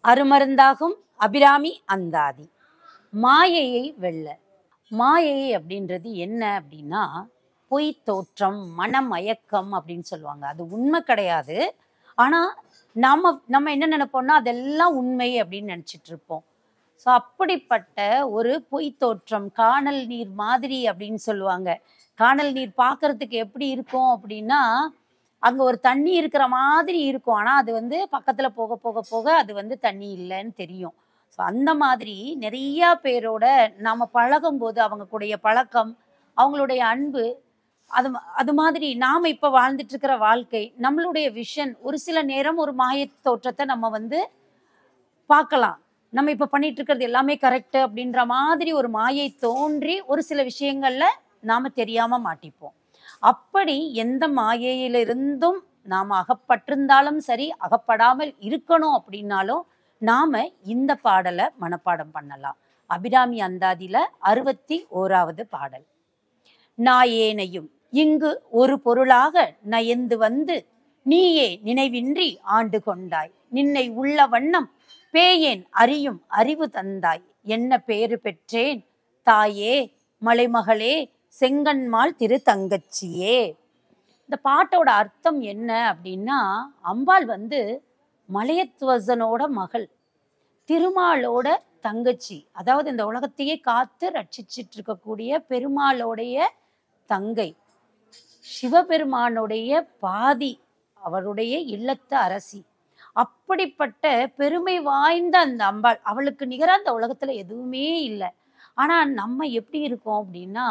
அருமருந்தாகும் அபிராமி அந்தாதி மாயையை வெல்ல மாயை அப்படின்றது என்ன அப்படின்னா பொய் தோற்றம் மனமயக்கம் அப்படின்னு சொல்லுவாங்க அது உண்மை கிடையாது ஆனா நாம நம்ம என்ன நினைப்போம்னா அதெல்லாம் உண்மை அப்படின்னு நினைச்சிட்டு இருப்போம் ஸோ அப்படிப்பட்ட ஒரு பொய் தோற்றம் காணல் நீர் மாதிரி அப்படின்னு சொல்லுவாங்க காணல் நீர் பார்க்கறதுக்கு எப்படி இருக்கும் அப்படின்னா அங்க ஒரு தண்ணி இருக்கிற மாதிரி இருக்கும் ஆனா அது வந்து பக்கத்துல போக போக போக அது வந்து தண்ணி இல்லைன்னு தெரியும் ஸோ அந்த மாதிரி நிறைய பேரோட நாம பழகும் போது அவங்க கூடைய பழக்கம் அவங்களுடைய அன்பு அது ம- அது மாதிரி நாம இப்ப வாழ்ந்துட்டு இருக்கிற வாழ்க்கை நம்மளுடைய விஷன் ஒரு சில நேரம் ஒரு மாயத் தோற்றத்தை நம்ம வந்து பார்க்கலாம் நம்ம இப்ப பண்ணிட்டு இருக்கிறது எல்லாமே கரெக்ட் அப்படின்ற மாதிரி ஒரு மாயை தோன்றி ஒரு சில விஷயங்கள்ல நாம தெரியாம மாட்டிப்போம் அப்படி எந்த மாயையிலிருந்தும் நாம அகப்பட்டிருந்தாலும் சரி அகப்படாமல் இருக்கணும் அப்படின்னாலும் நாம இந்த பாடலை மனப்பாடம் பண்ணலாம் அபிராமி அந்தாதியில அறுபத்தி ஓராவது பாடல் நாயேனையும் இங்கு ஒரு பொருளாக நயந்து வந்து நீயே நினைவின்றி ஆண்டு கொண்டாய் நின்னை உள்ள வண்ணம் பேயேன் அறியும் அறிவு தந்தாய் என்ன பேறு பெற்றேன் தாயே மலைமகளே செங்கன்மாள் திரு தங்கச்சியே இந்த பாட்டோட அர்த்தம் என்ன அப்படின்னா அம்பாள் வந்து மலையத்துவசனோட மகள் திருமாலோட தங்கச்சி அதாவது இந்த உலகத்தையே காத்து ரட்சிச்சிட்டு இருக்கக்கூடிய பெருமாளோடைய தங்கை சிவபெருமானுடைய பாதி அவருடைய இல்லத்து அரசி அப்படிப்பட்ட பெருமை வாய்ந்த அந்த அம்பாள் அவளுக்கு நிகரா அந்த உலகத்துல எதுவுமே இல்லை ஆனா நம்ம எப்படி இருக்கோம் அப்படின்னா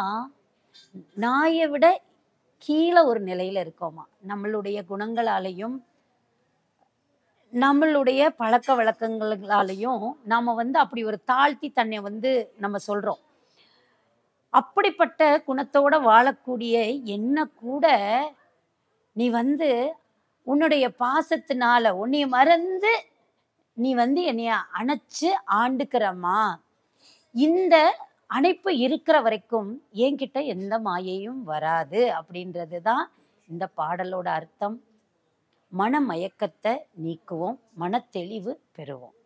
நாயை விட கீழே ஒரு நிலையில இருக்கோமா நம்மளுடைய குணங்களாலையும் நம்மளுடைய பழக்க வழக்கங்களாலையும் நாம வந்து அப்படி ஒரு தாழ்த்தி தன்னை வந்து நம்ம சொல்றோம் அப்படிப்பட்ட குணத்தோட வாழக்கூடிய என்ன கூட நீ வந்து உன்னுடைய பாசத்தினால உன்னைய மறந்து நீ வந்து என்னைய அணைச்சு ஆண்டுக்கிறம்மா இந்த அணைப்பு இருக்கிற வரைக்கும் என்கிட்ட எந்த மாயையும் வராது அப்படின்றது தான் இந்த பாடலோட அர்த்தம் மனமயக்கத்தை நீக்குவோம் மனத்தெளிவு பெறுவோம்